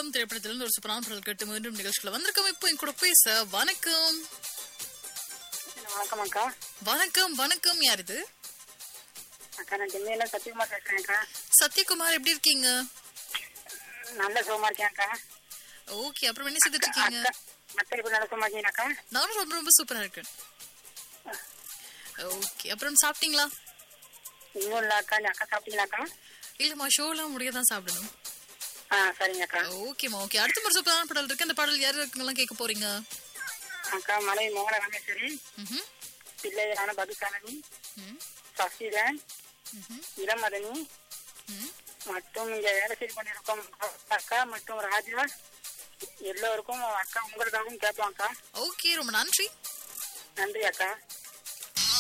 குளம் திரைப்படத்திலிருந்து ஒரு சூப்பரான பாடல் கேட்டு மீண்டும் நிகழ்ச்சிக்குள்ள வந்திருக்கோம் இப்போ என் கூட பேச வணக்கம் வணக்கம் அக்கா வணக்கம் வணக்கம் யார் இது அக்கா நான் சென்னையில சத்யகுமார் பேசுறேன் அக்கா சத்யகுமார் எப்படி இருக்கீங்க நல்ல சுகமா இருக்கேன் அக்கா ஓகே அப்புறம் என்ன செய்துட்டு இருக்கீங்க அக்கா மத்த இப்ப நல்ல சுகமா இருக்கீங்க அக்கா நானும் ரொம்ப ரொம்ப சூப்பரா இருக்கேன் ஓகே அப்புறம் சாப்பிட்டீங்களா இன்னும் இல்ல அக்கா நீ அக்கா சாப்பிட்டீங்களா அக்கா இல்லம்மா ஷோலாம் முடிய தான் சாப்பிடணும் ஆ சரிங்க அக்கா ஓகேம்மா ஓகே அடுத்த ஒரு சூப்பரான பாடல் இருக்கு அந்த பாடல் யார் இருக்குங்கெல்லாம் கேட்க போறீங்க அக்கா மலை மோகன ராமேஸ்வரி ம்ஹும். பிள்ளையான பதுசாரணி ம், சசிதன் ம்ஹும், இளமதனி ம். மற்றும் இங்க வேலை செய்து கொண்டிருக்கும் அக்கா மற்றும் ராஜா எல்லோருக்கும் அக்கா உங்களுக்காகவும் கேட்போம் அக்கா ஓகே ரொம்ப நன்றி நன்றி அக்கா